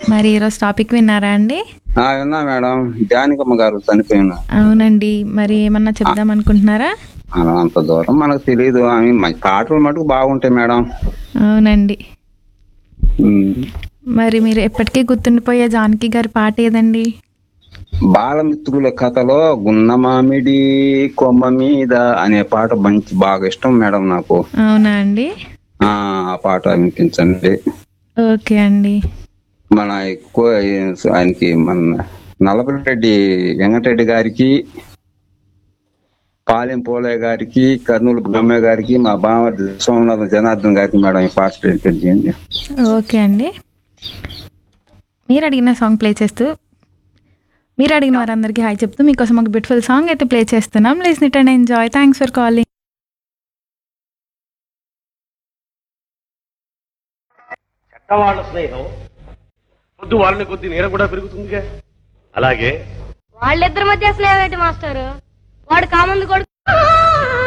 మరి ఈరోజు టాపిక్ విన్నారా అండి ఆ, విన్నా మేడం జానకమ్మ గారు చనిపోయిన అవునండి మరి ఏమన్నా చెప్దాం అనుకుంటున్నారా అంత దూరం మనకు తెలియదు ఆమె మంచి పాటలు మటుకు బాగుంటాయి మేడం అవునండి ఉమ్. మరి మీరు ఎప్పటికీ గుర్తుండిపోయే జానకి గారి పాట ఏదండి బాలమిత్రుల కథలో గున్న మామిడి కొమ్మ మీద అనే పాట మంచి బాగా ఇష్టం మేడం నాకు అవునా అండి ఆ ఆ పాట వినిపించండి ఓకే అండి మన ఎక్కువ ఆయనకి మన నల్లపరెడ్డి వెంకటరెడ్డి గారికి పాలెం పోలయ్య గారికి కర్నూలు బ్రహ్మయ్య గారికి మా బావ సోమనాథ జనార్దన్ గారికి మేడం ఈ పాట డెడికేట్ చేయండి ఓకే అండి మీరు అడిగిన సాంగ్ ప్లే చేస్తూ మీరు అడిగిన వారందరికీ హాయ్ చెప్తూ మీకోసం ఒక బ్యూటిఫుల్ సాంగ్ అయితే ప్లే చేస్తున్నాం ప్లీజ్ నిట్ and enjoy thanks for calling చెడ్డవాళ్ళ స్నేహం పొద్దు వాళ్ళని కొద్ది నేర కూడా పెరుగుతుందిగా అలాగే వాళ్ళిద్దరి మధ్య స్నేహం ఏంటి మాస్టారు వాడు కామంది కొడుకు